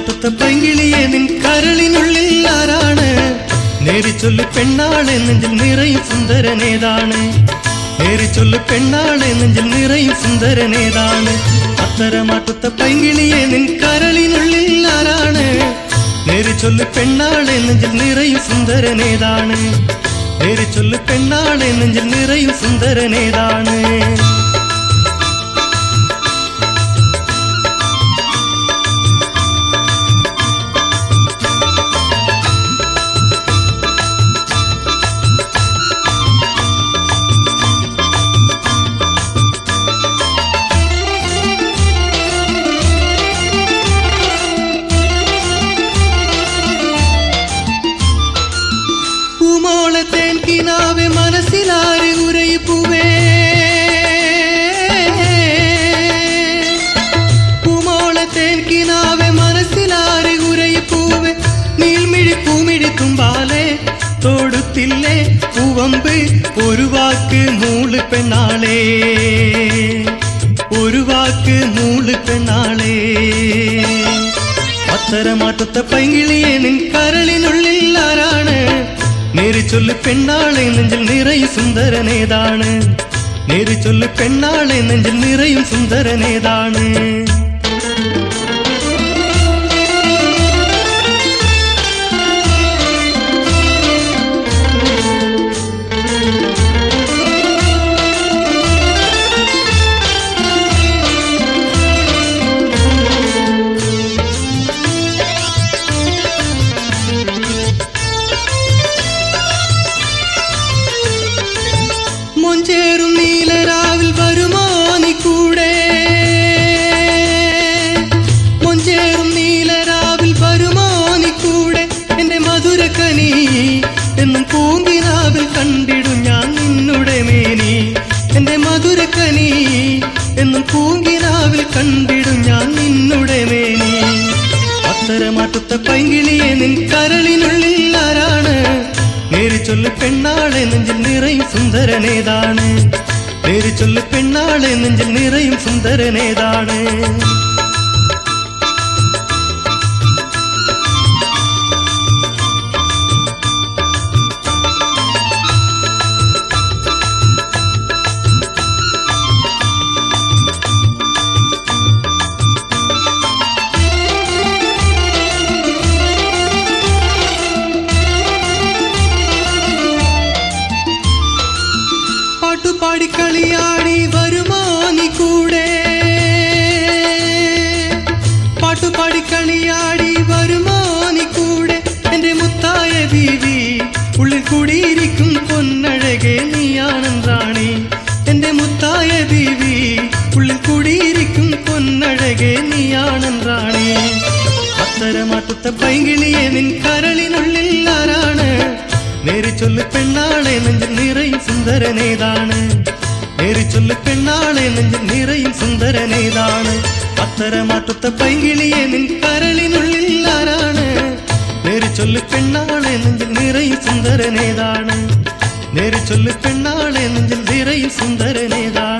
മാറ്റത്തെ പൈങ്കിളിയെ നിൻ കരളിനുള്ളിൽ ആരാണ് നേരിച്ചൊല്ലു പെണ്ണാളെ നെഞ്ചിൽ നിറയും സുന്ദരനേതാണ് നേരിച്ചൊല്ലു പെണ്ണാളെ നെഞ്ചിൽ നിറയും സുന്ദരനേതാണ് അത്തരമാറ്റത്തെ പൈങ്കിളിയെ നിൻ കരളിനുള്ളിൽ ആരാണ് നേരിച്ചൊല്ലു പെണ്ണാളെ നെഞ്ചിൽ നിറയും സുന്ദരനേതാണ് നേരിച്ചൊല്ലു പെണ്ണാളെ നെഞ്ചിൽ നിറയും സുന്ദരനേതാണ് പൂമോളെ തേൻ കിനാവെ മനസ്സിലാരെ ഉരയിപ്പൂവേ പൂമോളെ തേൻ കിനാവെ മനസ്സിലാരെ ഉരയിപ്പൂവേ നീൽമിഴി പൂമിഴി തുമ്പാലെ തൊടുത്തില്ലേ പൂവമ്പ് ഒരു വാക്ക് മൂള് പെണ്ണാളേ ഒരു വാക്ക് മൂള് പെണ്ണാളേ അത്തരമാറ്റത്തെ പൈങ്കിളിയെ നിൻ കരളിനുള്ളിൽ ആരാണ് നേരിച്ചൊല്ലു പെണ്ണാളെ നെഞ്ചിൽ നിറയും സുന്ദരനേതാണ് നേരിച്ചൊല്ലു പെണ്ണാളെ നെഞ്ചിൽ നിറയും സുന്ദരനേതാണ് മൊഞ്ചേറും നീലരാവിൽ വരുമോ നീ കൂടെ മൊഞ്ചേറും നീലരാവിൽ വരുമോ നീ കൂടെ എന്റെ മധുരക്കനി എന്നും പൂങ്കിനാവിൽ കണ്ടിടും ഞാൻ നിന്നുടെ മേനി എന്റെ മധുരക്കനി എന്നും പൂങ്കിനാവിൽ കണ്ടിടും ഞാൻ നിന്നുടെ മേനി അത്തരമാറ്റത്തെ പൈങ്കിളിയെ നിൻ കരളിനുള്ളിൽ ആരാണ് നേരിച്ചൊല്ലു പെണ്ണാളെ നെഞ്ചിൽ നിറയും സുന്ദരനേതാണ് നേരിച്ചൊല്ലു പെണ്ണാളെ നെഞ്ചിൽ നിറയും സുന്ദരനേതാണ് പാട്ടുപാടി കളിയാടി വരുമോ നീ കൂടെ പാട്ടുപാടി കളിയാടി വരുമോ നീ കൂടെ എന്റെ മുത്തായ ബീവി ഉള്ളിൽ കൂടിയിരിക്കും പൊന്നഴകെ നീയാണെന്റാണി എന്റെ മുത്തായ ബീവി ഉള്ളിൽ കൂടിയിരിക്കും പൊന്നഴകെ നീയാണെന്റാണി അത്തരമാറ്റത്തെ പൈങ്കിളിയെ നിൻ കരളിനുള്ളിൽ ആരാണ് നേരിച്ചൊല്ലു പെണ്ണാളെ നെഞ്ചിൽ നിറയും സുന്ദരനേതാണ് നേരിച്ചൊല്ലു പെണ്ണാളെ നെഞ്ചിൽ നിറയും സുന്ദരനേതാണ് അത്തരമാറ്റത്തെ പൈങ്കിളിയെ നിൻ കരളിനുള്ളിൽ ആരാണ് നേരിച്ചൊല്ലു പെണ്ണാളെ നെഞ്ചിൽ നിറയും സുന്ദരനേതാണ് നേരിച്ചൊല്ലു പെണ്ണാളെ നെഞ്ചിൽ നിറയും സുന്ദരനേതാണ്